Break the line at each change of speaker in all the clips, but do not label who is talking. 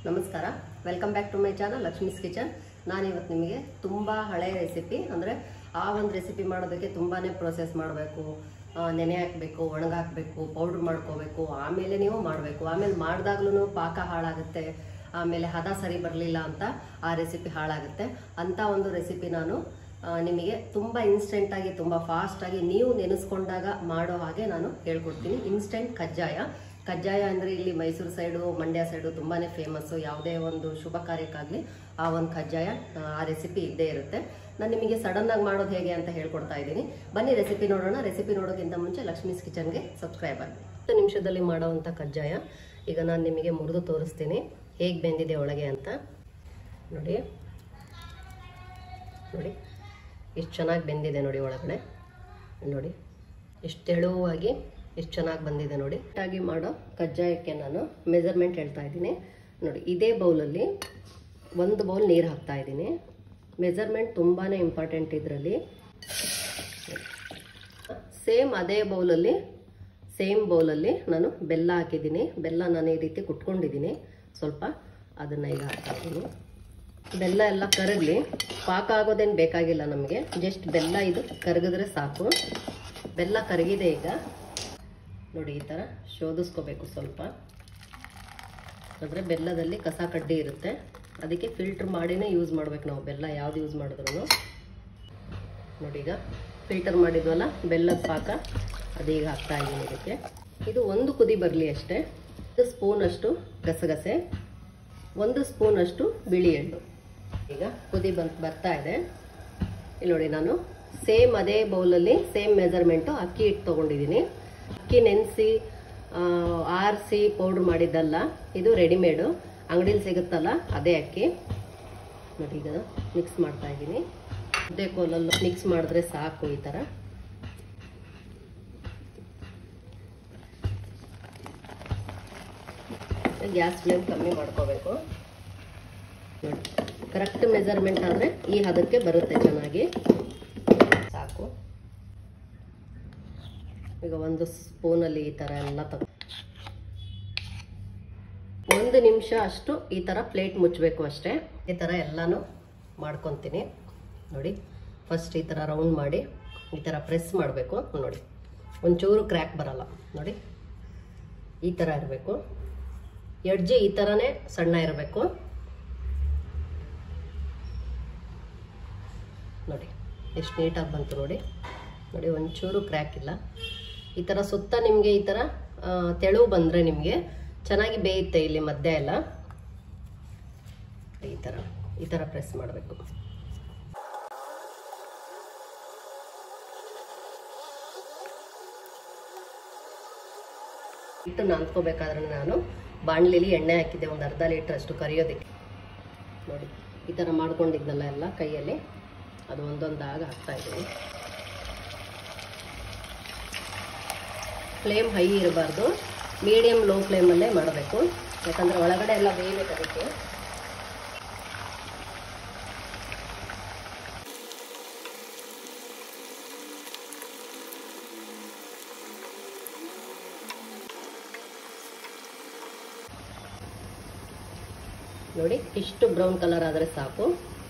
ನಮಸ್ಕಾರ welcome back to my channel Lakshmi's kitchen ನಾನಿವತ್ತು ನಿಮಗೆ ತುಂಬ ಹಳೆ ರೆಸಿಪಿ ಅಂದರೆ ಆ ಒಂದು ರೆಸಿಪಿ ಮಾಡೋದಕ್ಕೆ ತುಂಬಾ ಪ್ರೊಸೆಸ್ ಮಾಡಬೇಕು ನೆನೆ ಹಾಕಬೇಕು ಒಣಗಾಕಬೇಕು ಪೌಡ್ರ್ ಮಾಡ್ಕೋಬೇಕು ಆಮೇಲೆ ನೀವು ಮಾಡಬೇಕು ಆಮೇಲೆ ಮಾಡಿದಾಗ್ಲೂ ಪಾಕ ಹಾಳಾಗುತ್ತೆ ಆಮೇಲೆ ಹದ ಸರಿ ಬರಲಿಲ್ಲ ಅಂತ ಆ ರೆಸಿಪಿ ಹಾಳಾಗುತ್ತೆ ಅಂತ ಒಂದು ರೆಸಿಪಿ ನಾನು ಆ, ನಿಮಗೆ ತುಂಬ ಇನ್ಸ್ಟೆಂಟಾಗಿ ತುಂಬ ಫಾಸ್ಟಾಗಿ ನೀವು ನೆನೆಸ್ಕೊಂಡಾಗ ಮಾಡೋ ಹಾಗೆ ನಾನು ಹೇಳ್ಕೊಡ್ತೀನಿ ಇನ್ಸ್ಟೆಂಟ್ ಕಜ್ಜಾಯ ಕಜ್ಜಾಯ ಅಂದರೆ ಇಲ್ಲಿ ಮೈಸೂರು ಸೈಡು ಮಂಡ್ಯ ಸೈಡು ತುಂಬಾ ಫೇಮಸ್ಸು ಯಾವುದೇ ಒಂದು ಶುಭ ಕಾರ್ಯಕ್ಕಾಗಲಿ ಆ ಒಂದು ಕಜ್ಜಾಯ ಆ, ಆ ರೆಸಿಪಿ ಇದ್ದೇ ಇರುತ್ತೆ ನಾನು ನಿಮಗೆ ಸಡನ್ನಾಗಿ ಮಾಡೋದು ಹೇಗೆ ಅಂತ ಹೇಳ್ಕೊಡ್ತಾ ಇದ್ದೀನಿ ಬನ್ನಿ ರೆಸಿಪಿ ನೋಡೋಣ ರೆಸಿಪಿ ನೋಡೋಕ್ಕಿಂತ ಮುಂಚೆ ಲಕ್ಷ್ಮೀಸ್ ಕಿಚನ್ಗೆ ಸಬ್ಸ್ಕ್ರೈಬ್ ಆಗಿ ಹತ್ತು ನಿಮಿಷದಲ್ಲಿ ಮಾಡೋವಂಥ ಕಜ್ಜಾಯ ಈಗ ನಾನು ನಿಮಗೆ ಮುರಿದು ತೋರಿಸ್ತೀನಿ ಹೇಗೆ ಬೆಂದಿದೆ ಒಳಗೆ ಅಂತ ನೋಡಿ ನೋಡಿ ಎಷ್ಟು ಚೆನ್ನಾಗಿ ಬೆಂದಿದೆ ನೋಡಿ ಒಳಗಡೆ ನೋಡಿ ಎಷ್ಟು ತೆಳುವಾಗಿ ಎಷ್ಟು ಚೆನ್ನಾಗಿ ಬಂದಿದೆ ನೋಡಿ ಆಗಿ ಮಾಡೋ ಕಜ್ಜಾಯಕ್ಕೆ ನಾನು ಮೆಜರ್ಮೆಂಟ್ ಹೇಳ್ತಾ ಇದ್ದೀನಿ ನೋಡಿ ಇದೇ ಬೌಲಲ್ಲಿ ಒಂದು ಬೌಲ್ ನೀರು ಹಾಕ್ತಾ ಇದ್ದೀನಿ ಮೆಜರ್ಮೆಂಟ್ ತುಂಬಾ ಇಂಪಾರ್ಟೆಂಟ್ ಇದರಲ್ಲಿ ಸೇಮ್ ಅದೇ ಬೌಲಲ್ಲಿ ಸೇಮ್ ಬೌಲಲ್ಲಿ ನಾನು ಬೆಲ್ಲ ಹಾಕಿದ್ದೀನಿ ಬೆಲ್ಲ ನಾನು ಈ ರೀತಿ ಕುಟ್ಕೊಂಡಿದ್ದೀನಿ ಸ್ವಲ್ಪ ಅದನ್ನು ಈಗ ಹಾಕ್ತಾ ಇದ್ದೀನಿ ಬೆಲ್ಲ ಎಲ್ಲ ಕರಗಲಿ ಪಾಕ ಆಗೋದೇನು ಬೇಕಾಗಿಲ್ಲ ನಮಗೆ ಜಸ್ಟ್ ಬೆಲ್ಲ ಇದು ಕರಗಿದ್ರೆ ಸಾಕು ಬೆಲ್ಲ ಕರಗಿದೆ ಈಗ ನೋಡಿ ಈ ಥರ ಶೋಧಿಸ್ಕೋಬೇಕು ಸ್ವಲ್ಪ ಅಂದರೆ ಬೆಲ್ಲದಲ್ಲಿ ಕಸ ಕಡ್ಡಿ ಇರುತ್ತೆ ಅದಕ್ಕೆ ಫಿಲ್ಟ್ರ್ ಮಾಡಿನೇ ಯೂಸ್ ಮಾಡ್ಬೇಕು ನಾವು ಬೆಲ್ಲ ಯಾವ್ದು ಯೂಸ್ ಮಾಡಿದ್ರು ನೋಡಿ ಈಗ ಫಿಲ್ಟರ್ ಮಾಡಿದ್ವಲ್ಲ ಬೆಲ್ಲದ ಪಾಕ ಅದೀಗ ಹಾಕ್ತಾ ಇದ್ದೀನಿ ಇದಕ್ಕೆ ಇದು ಒಂದು ಕುದಿ ಬರಲಿ ಅಷ್ಟೇ ಒಂದು ಸ್ಪೂನಷ್ಟು ಗಸಗಸೆ ಒಂದು ಸ್ಪೂನಷ್ಟು ಬಿಳಿ ಎಳ್ಳು ಈಗ ಕುದಿ ಬಂದು ಬರ್ತಾ ಇದೆ ಇಲ್ಲಿ ನೋಡಿ ನಾನು ಸೇಮ್ ಅದೇ ಬೌಲಲ್ಲಿ ಸೇಮ್ ಮೆಜರ್ಮೆಂಟು ಅಕ್ಕಿ ಹಿಟ್ಟು ತೊಗೊಂಡಿದ್ದೀನಿ ಅಕ್ಕಿ ನೆನೆಸಿ ಆರಿಸಿ ಪೌಡ್ರ್ ಮಾಡಿದ್ದಲ್ಲ ಇದು ರೆಡಿಮೇಡು ಅಂಗಡೀಲಿ ಸಿಗುತ್ತಲ್ಲ ಅದೇ ಅಕ್ಕಿ ನೋಡಿ ಈಗ ಮಿಕ್ಸ್ ಮಾಡ್ತಾ ಇದ್ದೀನಿ ಮುದ್ದೆ ಕೋಲಲ್ಲಿ ಮಿಕ್ಸ್ ಮಾಡಿದ್ರೆ ಸಾಕು ಈ ಥರ ಗ್ಯಾಸ್ ಫ್ಲೇಮ್ ಕಮ್ಮಿ ಮಾಡ್ಕೋಬೇಕು ನೋಡಿ ಕರೆಕ್ಟ್ ಮೆಜರ್ಮೆಂಟ್ ಆದರೆ ಈ ಹದಕ್ಕೆ ಬರುತ್ತೆ ಚೆನ್ನಾಗಿ ಸಾಕು ಈಗ ಒಂದು ಸ್ಪೂನಲ್ಲಿ ಈ ಥರ ಎಲ್ಲ ತಗೋ ಒಂದು ನಿಮಿಷ ಅಷ್ಟು ಈ ಥರ ಪ್ಲೇಟ್ ಮುಚ್ಚಬೇಕು ಅಷ್ಟೇ ಈ ಥರ ಎಲ್ಲನೂ ಮಾಡ್ಕೊತೀನಿ ನೋಡಿ ಫಸ್ಟ್ ಈ ಥರ ರೌಂಡ್ ಮಾಡಿ ಈ ಥರ ಪ್ರೆಸ್ ಮಾಡಬೇಕು ನೋಡಿ ಒಂಚೂರು ಕ್ರ್ಯಾಕ್ ಬರಲ್ಲ ನೋಡಿ ಈ ಥರ ಇರಬೇಕು ಎಡ್ಜಿ ಈ ಥರನೇ ಸಣ್ಣ ಇರಬೇಕು ನೋಡಿ ಎಷ್ಟು ನೀಟಾಗಿ ಬಂತು ನೋಡಿ ನೋಡಿ ಒಂಚೂರು ಕ್ರ್ಯಾಕ್ ಇಲ್ಲ ಈ ಥರ ಸುತ್ತ ನಿಮಗೆ ಈ ಥರ ಆ, ತೆಳು ಬಂದರೆ ನಿಮಗೆ ಚೆನ್ನಾಗಿ ಬೇಯುತ್ತೆ ಇಲ್ಲಿ ಮಧ್ಯ ಎಲ್ಲ ಈ ಥರ ಈ ಥರ ಪ್ರೆಸ್ ಮಾಡಬೇಕು ಹಿಟ್ಟು ನಾದ್ಕೋಬೇಕಾದ್ರೆ ನಾನು ಬಾಣಲಿಲಿ ಎಣ್ಣೆ ಹಾಕಿದ್ದೆ ಒಂದು ಅರ್ಧ ಲೀಟ್ರ್ ಅಷ್ಟು ಕರಿಯೋದಕ್ಕೆ ನೋಡಿ ಈ ಥರ ಮಾಡ್ಕೊಂಡಿದ್ನಲ್ಲ ಎಲ್ಲ ಕೈಯಲ್ಲಿ ಅದು ಒಂದೊಂದಾಗಿ ಹಾಕ್ತಾ ಇದ್ದೀನಿ ಫ್ಲೇಮ್ ಹೈ ಇರಬಾರ್ದು ಮೀಡಿಯಮ್ ಲೋ ಫ್ಲೇಮಲ್ಲೇ ಮಾಡಬೇಕು ಯಾಕಂದರೆ ಒಳಗಡೆ ಎಲ್ಲ ಬೇಯಬೇಕು ಅದಕ್ಕೆ ನೋಡಿ ಇಷ್ಟು ಬ್ರೌನ್ ಕಲರ್ ಆದರೆ ಸಾಕು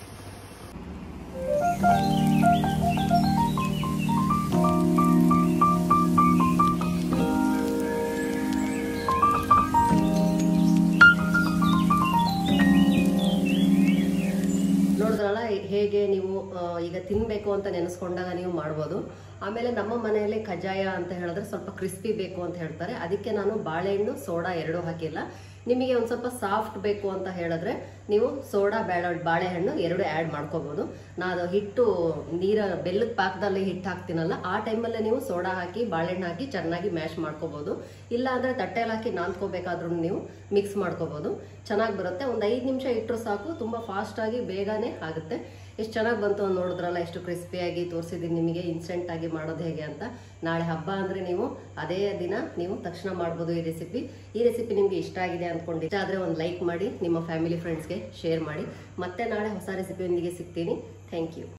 ನೋಡಿದ್ರಲ್ಲ ಹೇಗೆ ನೀವು ಆ, ಈಗ ತಿನ್ನಬೇಕು ಅಂತ ನೆನೆಸ್ಕೊಂಡಾಗ ನೀವು ಮಾಡ್ಬೋದು ಆಮೇಲೆ ನಮ್ಮ ಮನೆಯಲ್ಲಿ ಕಜ್ಜಾಯ ಅಂತ ಹೇಳಿದ್ರೆ ಸ್ವಲ್ಪ ಕ್ರಿಸ್ಪಿ ಬೇಕು ಅಂತ ಹೇಳ್ತಾರೆ ಅದಕ್ಕೆ ನಾನು ಬಾಳೆಹಣ್ಣು ಸೋಡಾ ಎರಡೂ ಹಾಕಿಲ್ಲ ನಿಮಗೆ ಒಂದು ಸ್ವಲ್ಪ ಸಾಫ್ಟ್ ಬೇಕು ಅಂತ ಹೇಳಿದ್ರೆ ನೀವು ಸೋಡಾ ಬೇಡ ಬಾಳೆಹಣ್ಣು ಎರಡು ಆ್ಯಡ್ ಮಾಡ್ಕೋಬೋದು ನಾನು ಹಿಟ್ಟು ನೀರ ಬೆಲ್ಲದ ಪಾಕದಲ್ಲಿ ಹಿಟ್ಟು ಹಾಕ್ತೀನಲ್ಲ ಆ ಟೈಮಲ್ಲೇ ನೀವು ಸೋಡಾ ಹಾಕಿ ಬಾಳೆಹಣ್ಣು ಹಾಕಿ ಚೆನ್ನಾಗಿ ಮ್ಯಾಶ್ ಮಾಡ್ಕೋಬೋದು ಇಲ್ಲ ಅಂದರೆ ತಟ್ಟೆಯಲ್ಲಿ ಹಾಕಿ ನಾದ್ಕೋಬೇಕಾದ್ರೂ ನೀವು ಮಿಕ್ಸ್ ಮಾಡ್ಕೋಬೋದು ಚೆನ್ನಾಗಿ ಬರುತ್ತೆ ಒಂದು ಐದು ನಿಮಿಷ ಇಟ್ಟರು ಸಾಕು ತುಂಬ ಫಾಸ್ಟಾಗಿ ಬೇಗನೆ ಆಗುತ್ತೆ ಎಷ್ಟು ಚೆನ್ನಾಗಿ ಬಂತು ಅಂತ ನೋಡಿದ್ರಲ್ಲ ಎಷ್ಟು ಕ್ರಿಸ್ಪಿಯಾಗಿ ತೋರಿಸಿದ್ದೀನಿ ನಿಮಗೆ ಇನ್ಸ್ಟೆಂಟಾಗಿ ಮಾಡೋದು ಹೇಗೆ ಅಂತ ನಾಳೆ ಹಬ್ಬ ಅಂದರೆ ನೀವು ಅದೇ ದಿನ ನೀವು ತಕ್ಷಣ ಮಾಡ್ಬೋದು ಈ ರೆಸಿಪಿ ಈ ರೆಸಿಪಿ ನಿಮಗೆ ಇಷ್ಟ ಆಗಿದೆ ಅಂದ್ಕೊಂಡು ಇಷ್ಟ ಆದರೆ ಒಂದು ಲೈಕ್ ಮಾಡಿ ನಿಮ್ಮ ಫ್ಯಾಮಿಲಿ ಫ್ರೆಂಡ್ಸ್ಗೆ ಶೇರ್ ಮಾಡಿ ಮತ್ತೆ ನಾಳೆ ಹೊಸ ರೆಸಿಪಿಯೊಂದಿಗೆ ಸಿಗ್ತೀನಿ ಥ್ಯಾಂಕ್ ಯು